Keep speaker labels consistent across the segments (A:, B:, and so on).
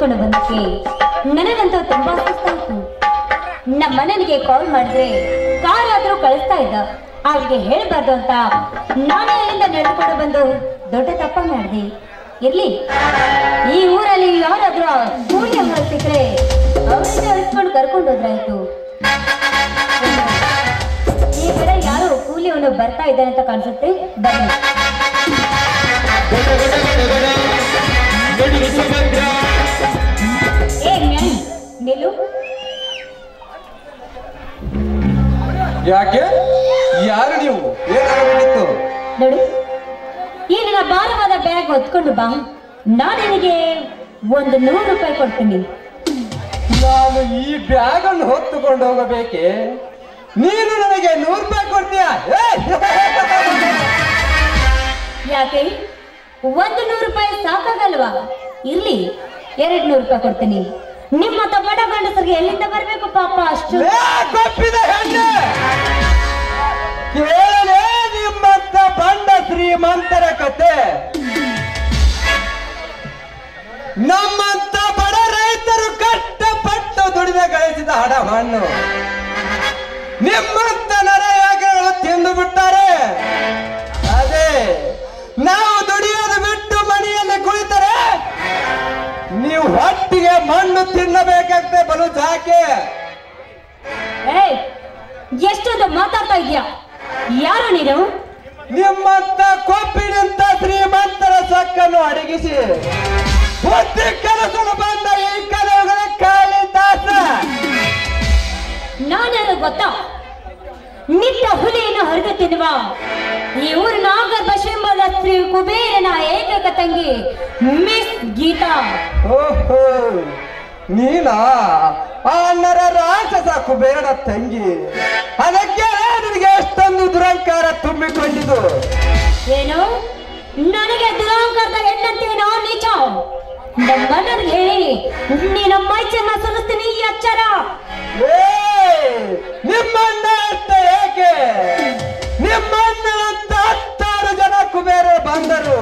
A: ತೆಗೆದುಕೊಂಡು ಬಂದಕ್ಕೆ ನನಗಂತೂ ತುಂಬಾ ಸುಸ್ತಾಯ್ತು ನಮ್ಮ ಮನೆಗೆ ಕಾಲ್ ಮಾಡಿದ್ರೆ ಕಾರ್ ಆದ್ರೂ ಕಳಿಸ್ತಾ ಇದ್ದ ಅವ್ರಿಗೆ ಹೇಳ್ಬಾರ್ದು ಅಂತ ನಾನೇ ಅಲ್ಲಿಂದ ನಡೆದುಕೊಂಡು ಬಂದು ದೊಡ್ಡ ತಪ್ಪ ಮಾಡಿದೆ ಇರ್ಲಿ ಈ ಊರಲ್ಲಿ ಯಾರಾದ್ರೂ ಆ ಕೂಲಿ ಅಮ್ಮ ಸಿಕ್ಕರೆ ಅವರಿಂದ ಅಳಿಸ್ಕೊಂಡು ಕರ್ಕೊಂಡು ಹೋದ್ರಾಯ್ತು ಈ ಕಡೆ ಯಾರೋ ಕೂಲಿಯವನು ಬರ್ತಾ ಇದ್ದಾನೆ ಅಂತ ಕಾಣಿಸುತ್ತೆ ಬನ್ನಿ ಏ ಮ್ಯಾನ್ ನಿಲ್ಲು
B: ಯಾಕೆ ಯಾರು ನೀವು ಏನಾಗಬೇಕಿತ್ತು
A: ನೋಡು ಈ ನನ್ನ ಭಾರವಾದ ಬ್ಯಾಗ್ ಹೊತ್ಕೊಂಡು ಬಾ ನಾನು ನಿನಗೆ ಒಂದು ನೂರು ರೂಪಾಯಿ ಕೊಡ್ತೀನಿ
B: ನಾನು ಈ ಬ್ಯಾಗ್ ಅನ್ನು ಹೊತ್ತುಕೊಂಡು ಹೋಗಬೇಕೆ ನೀನು ನನಗೆ ನೂರು ರೂಪಾಯಿ ಕೊಡ್ತೀಯಾ ಏ!
A: ಯಾಕೆ ಒಂದು ನೂರು ರೂಪಾಯಿ ಸಾಕಾಗಲ್ವಾ ಇರ್ಲಿ ಎರಡ್ ನೂರು ರೂಪಾಯಿ ಕೊಡ್ತೀನಿ ನಿಮ್ಮಂತ ಬಡ ಗಂಡಸರಿಗೆ ಎಲ್ಲಿಂದ ಬರ್ಬೇಕು ಪಾಪ ಅಷ್ಟು
B: ಲೇ, ಕೊಪ್ಪಿದ ಹೆಣ್ಣೆ ಕೇಳಲೇ ನಿಮ್ಮಂತ ಬಂಡ ಶ್ರೀಮಂತರ ಕತೆ ನಮ್ಮಂತ ಬಡ ರೈತರು ಕಷ್ಟಪಟ್ಟು ದುಡಿಮೆ ಗಳಿಸಿದ ಹಣ ಮಣ್ಣು ನಿಮ್ಮಂತ ನರಯಾಗಗಳು ತಿಂದು ಬಿಟ್ಟಾರೆ ಅದೇ ನಾವು ದುಡಿಯೋದು ಬಿಟ್ಟು ಮನೆಯಲ್ಲಿ ಕುಳಿತರೆ ನೀವು ಹೊಟ್ಟಿಗೆ ಮಣ್ಣು ತಿನ್ನಬೇಕಾಗ್ತದೆ ಬಲು ಜಾಕೆ
A: ಏಯ್ ಎಷ್ಟೊಂದು ಮಾತಾಡ್ತಾ ಇದ್ಯಾ ಯಾರು ನೀನು
B: ನಿಮ್ಮಂತ ಕೊಪ್ಪಿನಂತ ಶ್ರೀಮಂತರ ಸೊಕ್ಕನ್ನು ಅಡಗಿಸಿ ಬುದ್ಧಿ ಕಲಿಸಲು ಬಂದ ಈ ಕಲೆಗಳ ಕಾಳಿದಾಸ
A: ನಾನ್ಯಾರು ಗೊತ್ತಾ ನಿಟ್ಟ ಹುಲಿಯನ್ನು ಹರಿದು ತಿನ್ನುವ ಈ ಊರಿನ ಆಗರ್ಭ ಶಿಂಬದ ಶ್ರೀ ಕುಬೇರನ ಏಕೈಕ ತಂಗಿ ಮಿಸ್ ಗೀತಾ
B: ಓಹೋ ನೀನಾ ಆ ನರ ರಾಕ್ಷಸ ಕುಬೇರನ ತಂಗಿ ಅದಕ್ಕೆ ನಿನಗೆ ಎಷ್ಟೊಂದು ದುರಂಕಾರ ತುಂಬಿಕೊಂಡಿದ್ದು
A: ಏನು ನನಗೆ ದುರಾಂಕಾರದ ಹೆಣ್ಣಂತೇನೋ ನಿಜ ನಮ್ಮಣ್ಣನಿಗೆ ಹೇಳಿ ನೀನ ಮೈಚನ್ನ ಸುರಿಸ್ತೀನಿ ಈ ಅಚ್ಚರ
B: ಏ, ನಿಮ್ಮಣ್ಣ ಅಂತ ಏಕೆ ನಿಮ್ಮಣ್ಣ ಅಂತ ಹತ್ತಾರು ಜನ ಕುಬೇರ ಬಂದರು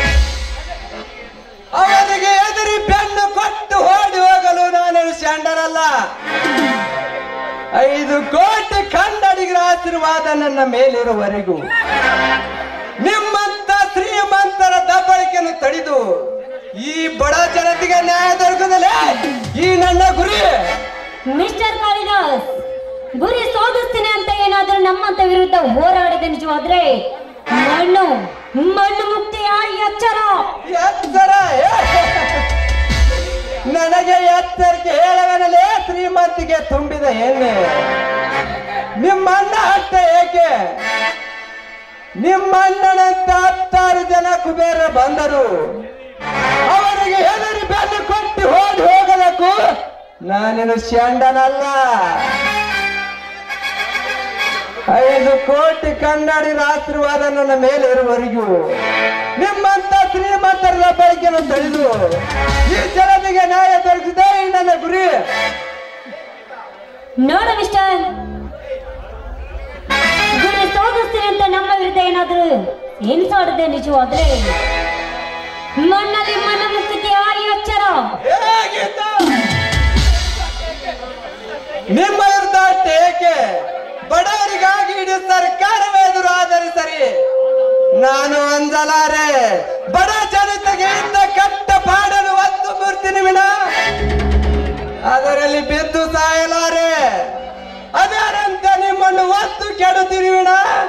B: ಅವನಿಗೆ ಎದುರಿ ಬೆನ್ನು ಕೊಟ್ಟು ಓಡಿ ಹೋಗಲು ನಾನು ಶಂಡರಲ್ಲ ಐದು ಕೋಟಿ ಕನ್ನಡಿಗರ ಆಶೀರ್ವಾದ ನನ್ನ ಮೇಲಿರುವವರೆಗೂ ನಿಮ್ಮಂತ ಶ್ರೀಮಂತರ ದಬ್ಬಳಿಕೆಯನ್ನು ತಡೆದು ಈ ಬಡ ಜನತೆಗೆ ನ್ಯಾಯ ದೊರಕದಲ್ಲೇ ಈ ನನ್ನ ಗುರಿ
A: ಮಿಸ್ಟರ್ ಕಾಳಿದಾಸ್ ಗುರಿ ಸೋದಿಸ್ತೀನಿ ಅಂತ ಏನಾದ್ರೂ ನಮ್ಮಂತ ವಿರುದ್ಧ ಹೋರಾಡಿದ ನಿಜವಾದ್ರೆ ಮಣ್ಣು ಮಣ್ಣು ಮುಕ್ತಿಯ ಈ ಅಚ್ಚರ
B: ಎತ್ತರ ನನಗೆ ಎತ್ತರಿಕೆ ಹೇಳವನಲೇ ಶ್ರೀಮಂತಿಗೆ ತುಂಬಿದ ಎಣ್ಣೆ ನಿಮ್ಮ ಅಣ್ಣ ಅಷ್ಟ ಏಕೆ ನಿಮ್ಮ ಅಣ್ಣನಂತ ಹತ್ತಾರು ಜನ ಕುಬೇರ ಬಂದರು ಅವರಿಗೆ ಹೆದರಿ ಬೆನ್ನು ಕೊಟ್ಟು ಓಡಿ ಹೋಗಬೇಕು ನಾನೇನು ಶಂಡನಲ್ಲ ಐದು ಕೋಟಿ ಕನ್ನಡಿಗರ ಆಶೀರ್ವಾದ ನನ್ನ ಮೇಲೆ ಇರುವವರೆಗೂ ನಿಮ್ಮಂತ ಶ್ರೀಮಂತರ ಬಳಕೆಯನ್ನು ತಡೆದು ಈ ಜನತೆಗೆ ನ್ಯಾಯ ದೊರಕಿದೆ ಈ ನನ್ನ ಗುರಿ
A: ನೋಡ ಮಿಸ್ಟರ್ ಗುರಿ ಸೋದಿಸ್ತೀನಿ ಅಂತ ನಮ್ಮ ವಿರುದ್ಧ ಏನಾದ್ರೂ ಎನ್ಸಾಡದೆ ನಿಜವಾದ್ರೆ ಮಣ್ಣಲ್ಲಿ ಮಣ್ಣು ಮುಕ್ತಿಯ ಈ ಅಚ್ಚರ
B: ಹೇಗಿತ್ತು? ನಿಮ್ಮ ವಿರುದ್ಧ ಅಷ್ಟೇ ಏಕೆ ಬಡವರಿಗಾಗಿ ಇಡೀ ಸರ್ಕಾರವೇ ಎದುರು ಆದರೆ ಸರಿ ನಾನು ಅಂಜಲಾರೆ ಬಡ ಜನತೆಗೆ ಇದ್ದ ಕಟ್ಟ ಪಾಡಲು ಒಂದು ಮೂರ್ತಿನಿ ವಿನ ಅದರಲ್ಲಿ ಬಿದ್ದು ಸಾಯಲಾರೆ ಅದರಂತೆ ನಿಮ್ಮನ್ನು ಒತ್ತು ಕೆಡುತ್ತೀನಿ ವಿನ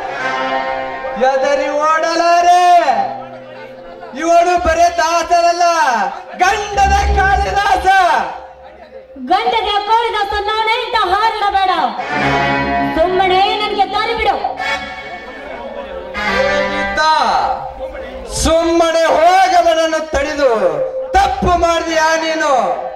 B: ಎದರಿ ಓಡಲಾರೆ ಇವನು ಬರೇ ದಾಸರಲ್ಲ ಗಂಡದ ಕಾಳಿದಾಸ
A: ಗಂಡಗೆ ಕೋಳಿದಾಸ ನಾನೇ ಅಂತ ಹಾರಿಡಬೇಡ ಸುಮ್ಮನೆ ನನಗೆ ದಾರಿ ಬಿಡು
B: ಹೇಗಿದ್ದ? ಸುಮ್ಮನೆ ಹೋಗವನನ್ನು ತಡೆದು ತಪ್ಪು ಮಾಡಿದ್ಯಾ ನೀನು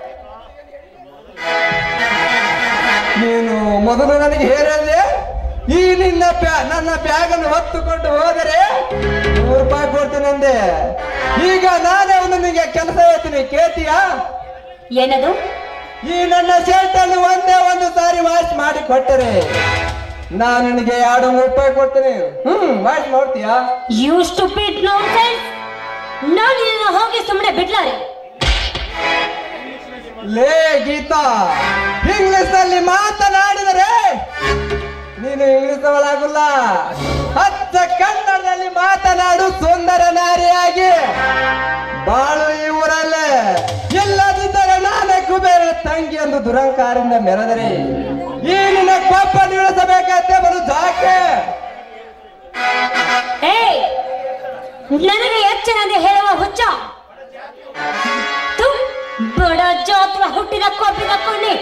B: ನೀನು ಮೊದಲು ನನಗೆ ಹೇಳಿದೆ ಈ ನಿನ್ನ ಬ್ಯಾ ನನ್ನ ಬ್ಯಾಗ್ ಅನ್ನು ಹೊತ್ತುಕೊಂಡು ಹೋದರೆ ನೂರು ರೂಪಾಯಿ ಕೊಡ್ತೀನಿ ಅಂದೆ ಈಗ ನಾನೇ ಒಂದು ನಿನಗೆ ಕೆಲಸ ಹೇಳ್ತೀನಿ ಕೇಳ್ತೀಯಾ
A: ಏನದು
B: ಈ ನನ್ನ ಶರ್ಟ್ ಅನ್ನು ಒಂದೇ ಒಂದು ಸಾರಿ ವಾಶ್ ಮಾಡಿ ಕೊಟ್ಟರೆ ನಾನು ನಿನಗೆ ಎರಡು ನೂರು ರೂಪಾಯಿ ಕೊಡ್ತೀನಿ ಹ್ಮ್ ವಾಶ್ ಮಾಡ್ತೀಯಾ
A: ಯು ಸ್ಟುಪಿಡ್ ನಾನ್ಸೆನ್ಸ್ ನಾನು ನಿನ್ನ ಹೋಗಿ ಸುಮ್ಮನೆ ಬಿಡ್ಲಾರೆ
B: ಲೇ ಗೀತಾ ಇಂಗ್ಲಿಷ್ ನಲ್ಲಿ ಮಾತನಾಡಿದರೆ ನೀನು ಇಂಗ್ಲಿಷ್ ಅವಳಾಗುಲ್ಲ ಹಚ್ಚ ಕನ್ನಡದಲ್ಲಿ ಮಾತನಾಡು ಸುಂದರ ನಾರಿಯಾಗಿ ಬಾಳು ಈ ಊರಲ್ಲೇ ಇಲ್ಲದಿದ್ದರೆ ನಾನೇ ಕುಬೇರ ತಂಗಿ ಎಂದು ದುರಂಕಾರದಿಂದ ಮೆರೆದರೆ ಈ ನಿನ್ನ ಕೊಪ್ಪ ನಿಲ್ಲಿಸಬೇಕಂತೆ ಬರು ಜಾಕೆ
A: ಏಯ್ ನನಗೆ ಎಚ್ಚರದೆ ಹೇಳುವ ಹುಚ್ಚ ತು ಬಡ ಜಾತ್ವ ಹುಟ್ಟಿದ ಕೊಬ್ಬಿದ ಕೊಂಡಿ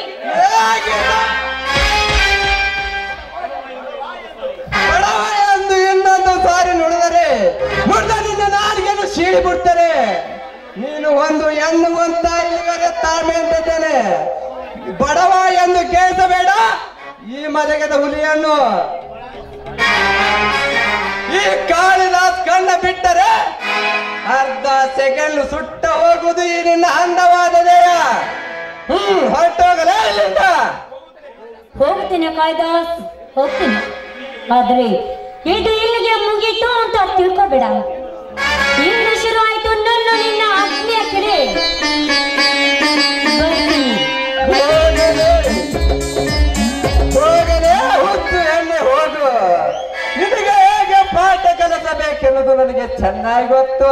B: ಬಡವ ಎಂದು ಇನ್ನೊಂದು ಸಾರಿ ನುಡಿದರೆ ನುಡಿದ ನಿನ್ನ ನಾಲಿಗೆಯನ್ನು ಸೀಳಿ ಬಿಡ್ತಾರೆ ನೀನು ಒಂದು ಹೆಣ್ಣು ಅಂತ ಇಲ್ಲಿವರೆ ತಾಳ್ಮೆ ಅಂತಿದ್ದೇನೆ ಬಡವ ಎಂದು ಕೇಳಿಸಬೇಡ ಈ ಮದಗದ ಹುಲಿಯನ್ನು ಈ ಕಾಳಿದಾಸ್ ಕಣ್ಣ ಬಿಟ್ಟರೆ ಅರ್ಧ ಸೆಕೆಂಡ್ ಸುಟ್ಟ ಹೋಗುವುದು ಈ ನಿನ್ನ ಅಂದವಾದ ದೇಹ ಹ್ಮ್ ಹೊರಟೋಗಲೇ ಇಲ್ಲಿಂದ
A: ಹೋಗ್ತೀನಿ ಕಾಯ್ದಾಸ್ ಹೋಗ್ತೀನಿ ಆದ್ರೆ ಇದು ಇಲ್ಲಿಗೆ ಮುಗೀತು ಅಂತ ತಿಳ್ಕೊಬೇಡ ಇನ್ನು ಶುರು ಆಯ್ತು ನನ್ನ ನಿನ್ನ ಅಗ್ನಿಯ ಕಿಡಿ ಬರ್ತೀನಿ.
B: ಹೋಗಲೇ ಹೋಗಲೇ ಹುಟ್ಟು ಎಣ್ಣೆ ಹೋಗು ನಿನಗೆ ಹೇಗೆ ಪಾಠ ಕಲಿಸಬೇಕೆನ್ನುವುದು ನನಗೆ ಚೆನ್ನಾಗಿ ಗೊತ್ತು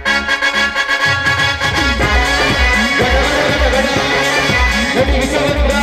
C: ಗಡಿ